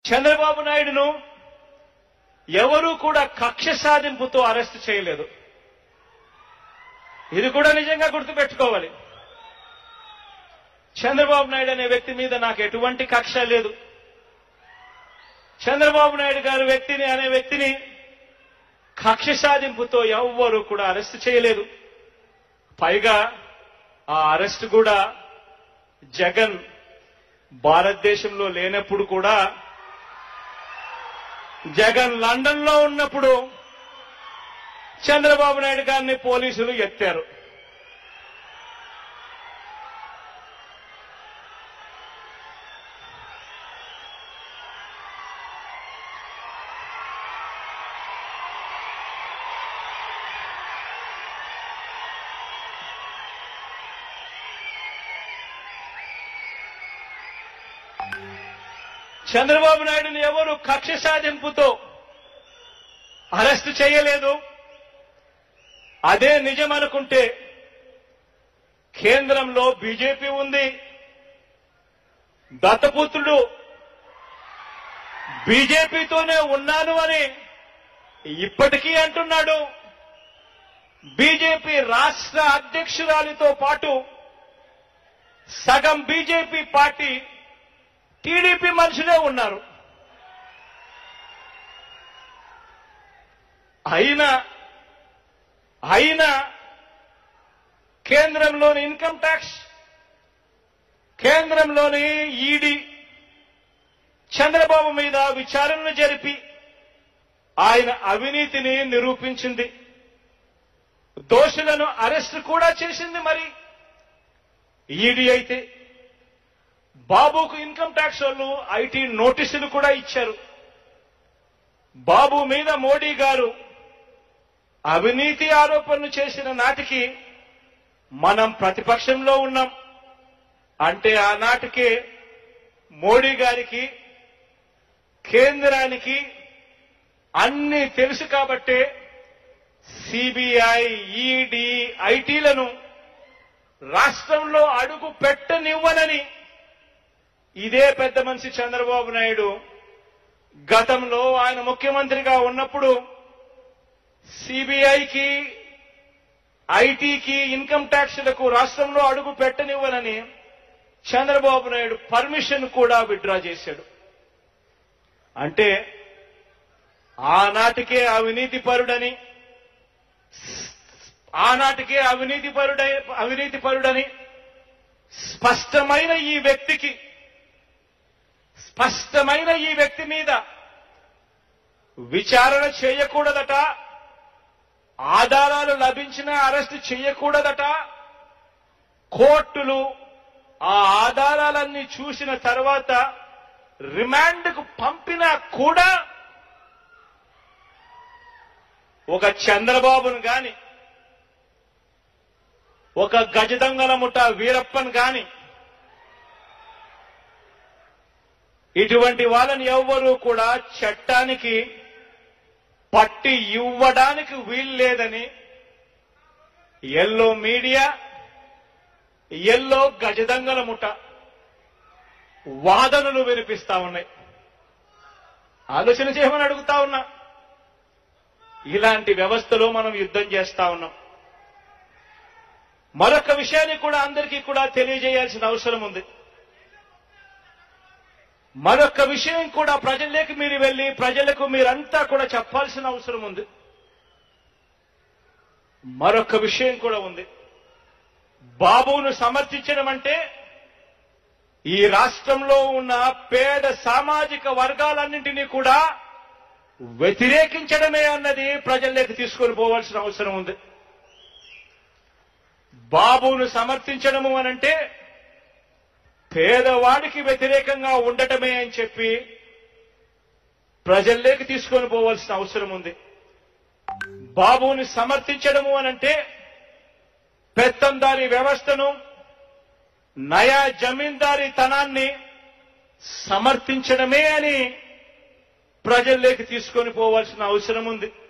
చంద్రబాబు నాయుడును ఎవరూ కూడా కక్ష సాధింపుతో అరెస్ట్ చేయలేదు ఇది కూడా నిజంగా గుర్తుపెట్టుకోవాలి చంద్రబాబు నాయుడు అనే వ్యక్తి మీద నాకు ఎటువంటి కక్ష లేదు చంద్రబాబు నాయుడు గారు వ్యక్తిని అనే వ్యక్తిని కక్ష సాధింపుతో ఎవ్వరూ కూడా అరెస్ట్ చేయలేదు పైగా ఆ అరెస్ట్ కూడా జగన్ భారతదేశంలో లేనప్పుడు కూడా జగన్ లండన్ లో ఉన్నప్పుడు చంద్రబాబు నాయుడు గారిని పోలీసులు ఎత్తారు చంద్రబాబు నాయుడుని ఎవరు కక్ష సాధింపుతో అరెస్ట్ చేయలేదు అదే నిజం అనుకుంటే కేంద్రంలో బీజేపీ ఉంది దత్తపుత్రుడు బీజేపీతోనే ఉన్నాను అని ఇప్పటికీ అంటున్నాడు బీజేపీ రాష్ట్ర అధ్యక్షురాలితో పాటు సగం బీజేపీ పార్టీ టీడీపీ మనుషులే ఉన్నారు అయినా అయినా కేంద్రంలోని ఇన్కమ్ ట్యాక్స్ కేంద్రంలోని ఈడీ చంద్రబాబు మీద విచారణను జరిపి ఆయన అవినీతిని నిరూపించింది దోషులను అరెస్ట్ కూడా చేసింది మరి ఈడీ అయితే బాబుకు ఇన్కమ్ ట్యాక్స్ వాళ్ళు ఐటీ నోటీసులు కూడా ఇచ్చారు బాబు మీద మోడీ గారు అవినీతి ఆరోపణలు చేసిన నాటికి మనం ప్రతిపక్షంలో ఉన్నాం అంటే ఆనాటికే మోడీ గారికి కేంద్రానికి అన్ని తెలుసు కాబట్టే సిబిఐ ఈడీ ఐటీలను రాష్ట్రంలో అడుగు పెట్టనివ్వనని ఇదే పెద్ద మనిషి చంద్రబాబు నాయుడు గతంలో ఆయన ముఖ్యమంత్రిగా ఉన్నప్పుడు సిబిఐకి ఐటీకి ఇన్కమ్ ట్యాక్స్లకు రాష్ట్రంలో అడుగు పెట్టనివ్వనని చంద్రబాబు నాయుడు పర్మిషన్ కూడా విత్డ్రా చేశాడు అంటే ఆనాటికే అవినీతి పరుడని ఆనాటికే అవినీతి పరుడై అవినీతి పరుడని స్పష్టమైన ఈ వ్యక్తికి స్పష్టమైన ఈ వ్యక్తి మీద విచారణ చేయకూడదట ఆధారాలు లభించిన అరెస్ట్ చేయకూడదట కోర్టులు ఆ ఆధారాలన్నీ చూసిన తర్వాత రిమాండ్కు పంపినా కూడా ఒక చంద్రబాబును గాని ఒక గజదంగల ముఠ వీరప్పన్ గాని ఇటువంటి వాళ్ళని ఎవ్వరూ కూడా చట్టానికి పట్టి ఇవ్వడానికి వీల్లేదని ఎల్లో మీడియా ఎల్లో గజదంగల ముఠ వాదనలు వినిపిస్తా ఉన్నాయి ఆలోచన చేయమని అడుగుతా ఉన్నా ఇలాంటి వ్యవస్థలో మనం యుద్ధం చేస్తా ఉన్నాం మరొక విషయాన్ని కూడా అందరికీ కూడా తెలియజేయాల్సిన అవసరం ఉంది మరొక విషయం కూడా ప్రజల్లోకి మీరు వెళ్ళి ప్రజలకు మీరంతా కూడా చెప్పాల్సిన అవసరం ఉంది మరొక విషయం కూడా ఉంది బాబును సమర్థించడం అంటే ఈ రాష్ట్రంలో ఉన్న పేద సామాజిక వర్గాలన్నింటినీ కూడా వ్యతిరేకించడమే అన్నది ప్రజల్లోకి తీసుకొని పోవాల్సిన అవసరం ఉంది బాబును సమర్థించడము అనంటే పేదవాడికి వ్యతిరేకంగా ఉండటమే అని చెప్పి ప్రజల్లోకి తీసుకొని పోవాల్సిన అవసరం ఉంది బాబుని సమర్థించడము అనంటే పెత్తందారి వ్యవస్థను నయా జమీందారీ తనాన్ని సమర్థించడమే అని ప్రజల్లోకి తీసుకొని పోవాల్సిన అవసరం ఉంది